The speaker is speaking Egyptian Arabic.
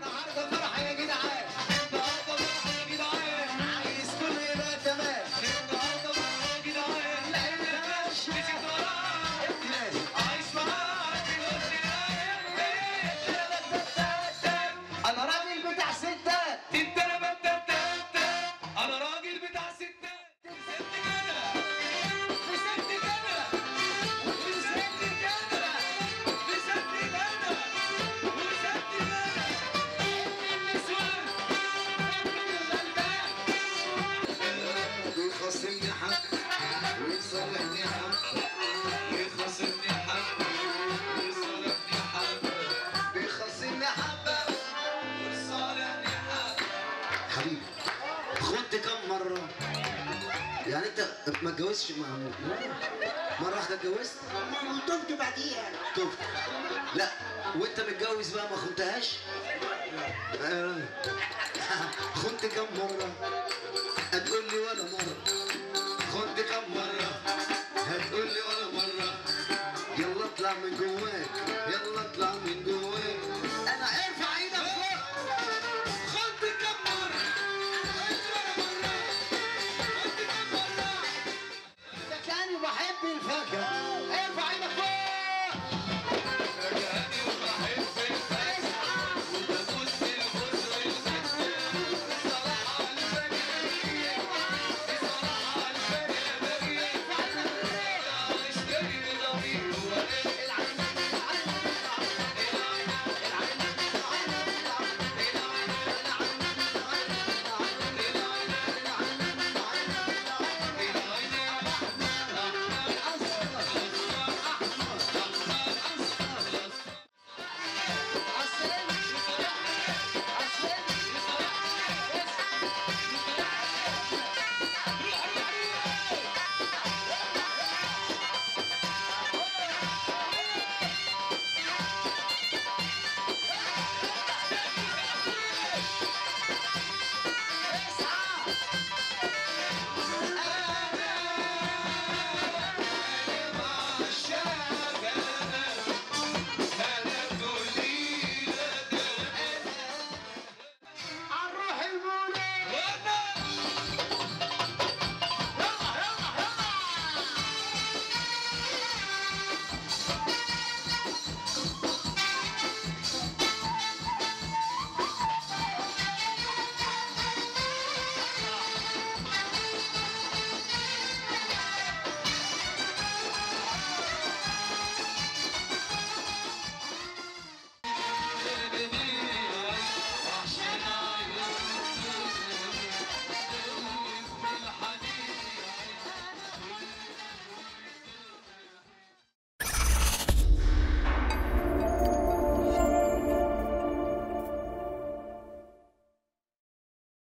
النهارده فرحه يا جدعان النهارده فرحه يا جدعان عايز كله يبقى تمام النهارده فرحه يا جدعان لا يبقاش مشيت وراك لازم عايش معاك انا راجل بتاع ستات انت انا انا راجل بتاع ستات ست كده في ست كده في ست كده في ست كده وست كده النسوان بيخاصمني حق ويصالحني حق بيخاصمني حق ويصالحني حق بيخاصمني حبة ويصالحني حق حبيبي خدت كم مرة؟ يعني انت ما اتجوزتش مع مرة واحدة اتجوزت؟ وطفت بعديها تفت لا وانت متجوز بقى ما خنتهاش؟ آه. خنت كم مرة؟ هتقول لي ولا مرة